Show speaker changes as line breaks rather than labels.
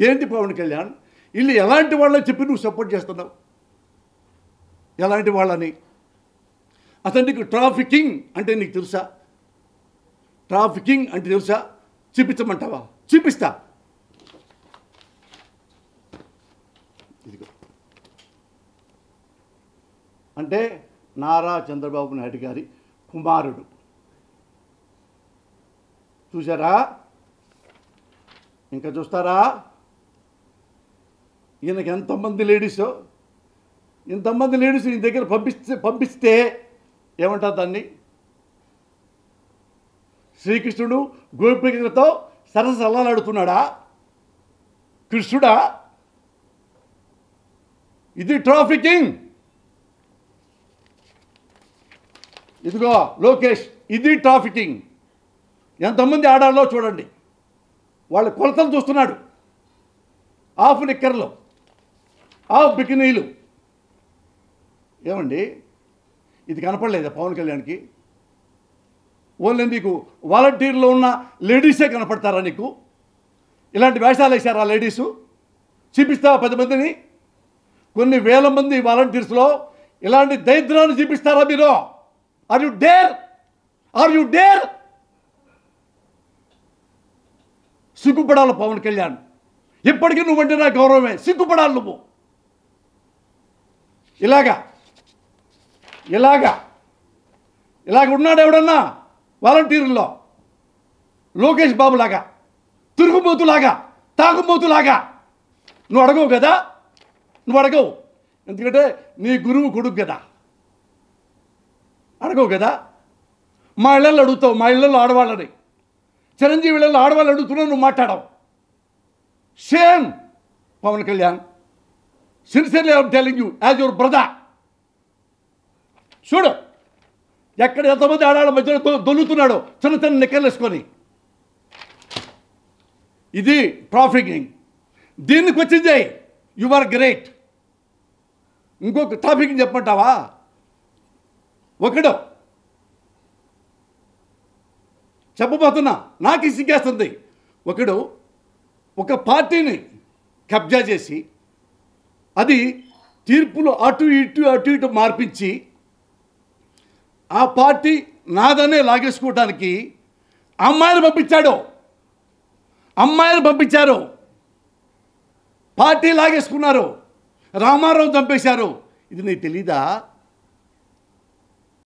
ఏంటి పవన్ కళ్యాణ్ వీళ్ళు ఎలాంటి వాళ్ళని చెప్పి నువ్వు సపోర్ట్ చేస్తున్నావు ఎలాంటి వాళ్ళని అసలు నీకు ట్రాఫికింగ్ అంటే నీకు తెలుసా ట్రాఫికింగ్ అంటే తెలుసా చూపించమంటావా చూపిస్తా ఇదిగో అంటే నారా చంద్రబాబు నాయుడు గారి కుమారుడు చూసారా ఇంకా చూస్తారా ఈయనకి ఎంతమంది లేడీసో ఇంతమంది లేడీస్ ఈ దగ్గర పంపిస్తే పంపిస్తే ఏమంటారు దాన్ని శ్రీకృష్ణుడు గోపికలతో సరస అల్లాడుతున్నాడా కృష్ణుడా ఇది ట్రాఫికింగ్ ఇదిగో లోకేష్ ఇది ట్రాఫికింగ్ ఎంతమంది ఆడాలో చూడండి వాళ్ళ కొలతలు చూస్తున్నాడు ఆఫ్ నిక్కర్లు ఆఫ్ బికినీలు ఏమండి ఇది కనపడలేదా పవన్ కళ్యాణ్కి ఓన్లీ నీకు వాలంటీర్లో ఉన్న లేడీసే కనపడతారా నీకు ఇలాంటి వేషాలు వేశారా లేడీసు చూపిస్తావా పది మందిని కొన్ని వేల మంది వాలంటీర్స్లో ఇలాంటి దరిద్రాన్ని చూపిస్తారా మీరు are you dare are you dare సిగ్గుపడాలి పవన్ కళ్యాణ్ ఇప్పటికీ నువ్వంటే నా గౌరవమే సిగ్గుపడాలి నువ్వు ఇలాగా ఇలాగా ఇలాగ ఉన్నాడు ఎవడన్నా వాలంటీర్లో లోకేష్ బాబులాగా తిరుగుబోతులాగా తాగుబోతులాగా నువ్వు అడగవు కదా నువ్వు అడగవు ఎందుకంటే నీ గురువు కొడుకు కదా అడగవు కదా మా ఇళ్ళల్లో అడుగుతావు మా ఇళ్ళల్లో ఆడవాళ్ళని చిరంజీవి ఇళ్ళల్లో ఆడవాళ్ళు అడుగుతున్నావు నువ్వు మాట్లాడవు same Pawan Kalyan sincerely I'm telling you as your brother చూడు ఎక్కడ ఎంతమంది ఆడాళ్ళ మధ్యలో దొ- దొల్లుతున్నాడో చిన్న చిన్న నిక్కర్లు వేసుకొని ఇది ట్రాఫికింగ్ దీనికి వచ్చింది యు ఆర్ గ్రేట్ ఇంకొక ట్రాఫికింగ్ చెప్పమంటావా ఒకడు చెప్పబోతున్నా నాకు ఈ సిగ్గేస్తుంది ఒకడు ఒక పార్టీని కబ్జా చేసి అది తీర్పులు అటు ఇటు అటు ఇటు మార్పించి ఆ పార్టీ నాదనే లాగేసుకోవడానికి అమ్మాయిలు పంపించాడు అమ్మాయిలు పంపించారు పార్టీ లాగేసుకున్నారు రామారావు చంపేశారు ఇది నీకు తెలీదా